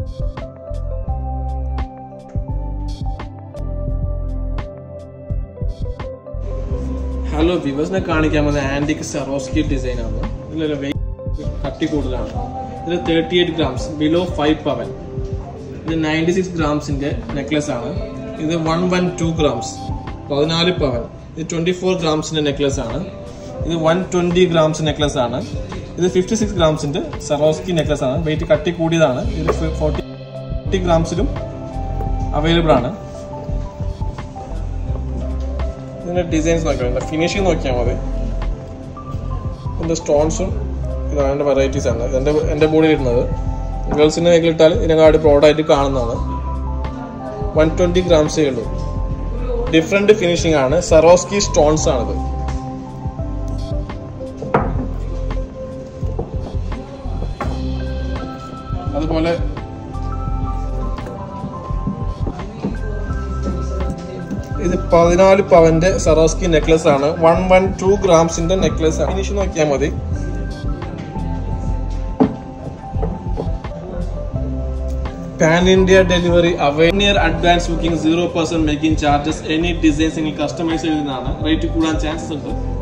hello വിവേഴ്സിനെ കാണിക്കാൻ വന്ന antique സെറോസ്കി design ആണ് ഇതിലൊരു വെയിറ്റ് കട്ടി കൂടുതലാണ് ഇതിൽ thirty eight grams below five പവൻ ഇത് നയൻറ്റി സിക്സ് ഗ്രാംസിന്റെ നെക്ലസ് ആണ് ഇത് വൺ വൺ ടു ഗ്രാംസ് പതിനാല് പവൻ ഇത് ട്വന്റി ഫോർ ഗ്രാംസിന്റെ നെക്ലസ് ആണ് ഇത് വൺ ട്വന്റി ഗ്രാംസ് നെക്ലസ് ആണ് ഇത് ഫിഫ്റ്റി സിക്സ് ഗ്രാംസിന്റെ സെറോസ്കി നെക്ലസ് ആണ് വെയിറ്റ് കട്ടി കൂടിയതാണ് ഇത് ഫോർട്ടി ഫോർട്ടി ഗ്രാംസിലും അവൈലബിൾ ആണ് ഇതിന്റെ ഡിസൈൻസ് നോക്കിയാൽ മതി ഫിനിഷിങ് നോക്കിയാൽ മതി ഇതിന്റെ സ്റ്റോൺസും ഇതാണ് എൻ്റെ വെറൈറ്റീസ് ആണ് എൻ്റെ എൻ്റെ ബോഡിയിൽ ഇടുന്നത് ഗേൾസിൻ്റെ കയ്യിലിട്ടാൽ ഇതിനെക്കാട് പ്രോഡായിട്ട് കാണുന്നതാണ് വൺ ട്വൻറ്റി ഗ്രാംസേ ഉള്ളൂ ഡിഫറെൻറ്റ് ഫിനിഷിംഗ് ആണ് സെറോസ്കി സ്റ്റോൺസ് ആണിത് അതുപോലെ ഇത് പതിനാല് പവന്റെ സെറോസ്കി നെക്ലസ് ആണ് വൺ വൺ ടു ഗ്രാംസിന്റെ നെക്ലസ് ആണ് ഫിനിഷ് നോക്കിയാൽ മതി പാൻ ഇന്ത്യ ഡെലിവറി അവൈനിയർ advance booking zero percent making charges any designs നിങ്ങൾ കസ്റ്റമൈസ് ചെയ്യുന്നതാണ് റേറ്റ് കൂടാൻ ചാൻസസ് ഉണ്ട്